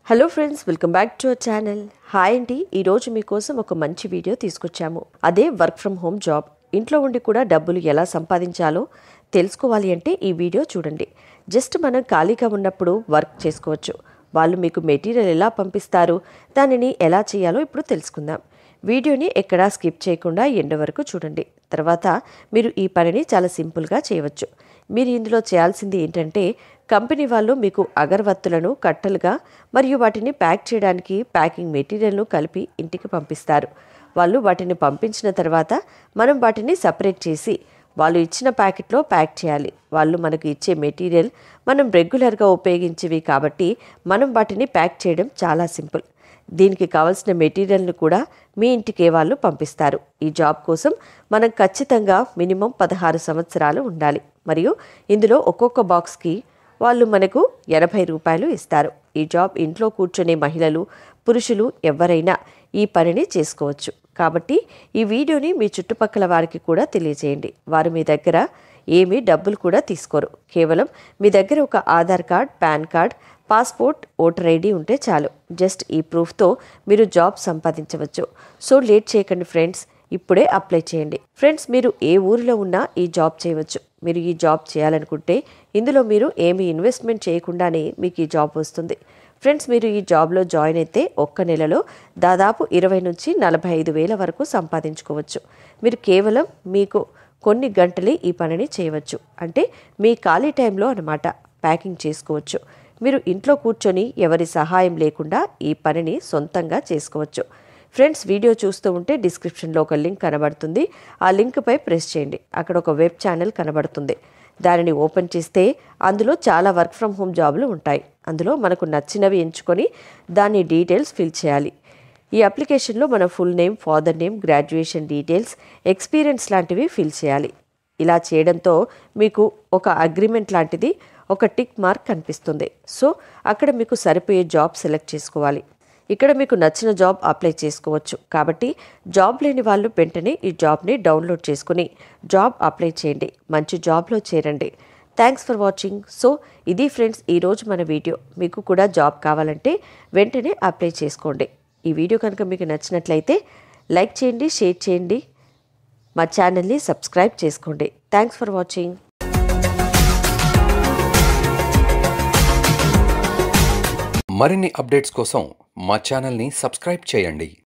hello friends welcome back to our channel hi అండి ఈరోజు మీకోసం ఒక మంచి వీడియో తీసుకొచ్చాము అదే వర్క్ ఫ్రమ్ హోమ్ జాబ్ ఇంట్లో ఉండి కూడా డబ్బులు ఎలా సంపాదించాలో తెలుసుకోవాలి అంటే ఈ వీడియో చూడండి జస్ట్ మనం ఖాళీగా ఉన్నప్పుడు వర్క్ చేసుకోవచ్చు వాళ్ళు మీకు మెటీరియల్ ఎలా పంపిస్తారు దానిని ఎలా చేయాలో ఇప్పుడు తెలుసుకుందాం వీడియోని ఎక్కడా స్కిప్ చేయకుండా ఎండ్ వరకు చూడండి తర్వాత మీరు ఈ పనిని చాలా సింపుల్గా చేయవచ్చు మీరు ఇందులో చేయాల్సింది ఏంటంటే కంపెనీ వాళ్ళు మీకు అగరవత్తులను కట్టలుగా మరియు వాటిని ప్యాక్ చేయడానికి ప్యాకింగ్ మెటీరియల్ను కలిపి ఇంటికి పంపిస్తారు వాళ్ళు వాటిని పంపించిన తర్వాత మనం వాటిని సపరేట్ చేసి వాళ్ళు ఇచ్చిన ప్యాకెట్లో ప్యాక్ చేయాలి వాళ్ళు మనకు ఇచ్చే మెటీరియల్ మనం రెగ్యులర్గా ఉపయోగించేవి కాబట్టి మనం వాటిని ప్యాక్ చేయడం చాలా సింపుల్ దీనికి కావాల్సిన మెటీరియల్ను కూడా మీ ఇంటికే వాళ్ళు పంపిస్తారు ఈ జాబ్ కోసం మనం ఖచ్చితంగా మినిమం పదహారు సంవత్సరాలు ఉండాలి మరియు ఇందులో ఒక్కొక్క బాక్స్కి వాళ్ళు మనకు ఎనభై రూపాయలు ఇస్తారు ఈ జాబ్ ఇంట్లో కూర్చునే మహిళలు పురుషులు ఎవరైనా ఈ పనిని చేసుకోవచ్చు కాబట్టి ఈ వీడియోని మీ చుట్టుపక్కల వారికి కూడా తెలియజేయండి వారు మీ దగ్గర ఏమీ డబ్బులు కూడా తీసుకోరు కేవలం మీ దగ్గర ఒక Aadhaar card PAN card passport voter ID ఉంటే చాలు జస్ట్ ఈ ప్రూఫ్తో మీరు జాబ్ సంపాదించవచ్చు సో లేట్ చేయకండి ఫ్రెండ్స్ ఇప్పుడే అప్లై చేయండి ఫ్రెండ్స్ మీరు ఏ ఊరిలో ఉన్నా ఈ జాబ్ చేయవచ్చు మీరు ఈ జాబ్ చేయాలనుకుంటే ఇందులో మీరు ఏమీ ఇన్వెస్ట్మెంట్ చేయకుండానే మీకు ఈ జాబ్ వస్తుంది ఫ్రెండ్స్ మీరు ఈ జాబ్లో జాయిన్ అయితే ఒక్క నెలలో దాదాపు ఇరవై నుంచి నలభై ఐదు వేల వరకు సంపాదించుకోవచ్చు మీరు కేవలం మీకు కొన్ని గంటలే ఈ పనిని చేయవచ్చు అంటే మీ ఖాళీ టైంలో అనమాట ప్యాకింగ్ చేసుకోవచ్చు మీరు ఇంట్లో కూర్చొని ఎవరి సహాయం లేకుండా ఈ పనిని సొంతంగా చేసుకోవచ్చు ఫ్రెండ్స్ వీడియో చూస్తూ ఉంటే డిస్క్రిప్షన్లో ఒక లింక్ కనబడుతుంది ఆ లింక్పై ప్రెస్ చేయండి అక్కడ ఒక వెబ్ ఛానల్ కనబడుతుంది దానిని ఓపెన్ చేస్తే అందులో చాలా వర్క్ ఫ్రమ్ హోమ్ జాబులు ఉంటాయి అందులో మనకు నచ్చినవి ఎంచుకొని దాని డీటెయిల్స్ ఫిల్ చేయాలి ఈ అప్లికేషన్లో మన full name father name graduation details experience లాంటివి ఫిల్ చేయాలి ఇలా చేయడంతో మీకు ఒక అగ్రిమెంట్ లాంటిది ఒక టిక్ మార్క్ కనిపిస్తుంది సో అక్కడ మీకు సరిపోయే జాబ్ సెలెక్ట్ చేసుకోవాలి ఇక్కడ మీకు నచ్చిన జాబ్ అప్లై చేసుకోవచ్చు కాబట్టి జాబ్ లేని వాళ్ళు వెంటనే ఈ జాబ్ని డౌన్లోడ్ చేసుకుని జాబ్ అప్లై చేయండి మంచి జాబ్లో చేరండి థ్యాంక్స్ ఫర్ వాచింగ్ సో ఇది ఫ్రెండ్స్ ఈరోజు మన వీడియో మీకు కూడా జాబ్ కావాలంటే వెంటనే అప్లై చేసుకోండి ఈ వీడియో కనుక మీకు నచ్చినట్లయితే లైక్ చేయండి షేర్ చేయండి మా ఛానల్ని సబ్స్క్రైబ్ చేసుకోండి థ్యాంక్స్ ఫర్ వాచింగ్ మరిన్ని అప్డేట్స్ కోసం మా ఛానల్ని సబ్స్క్రైబ్ చేయండి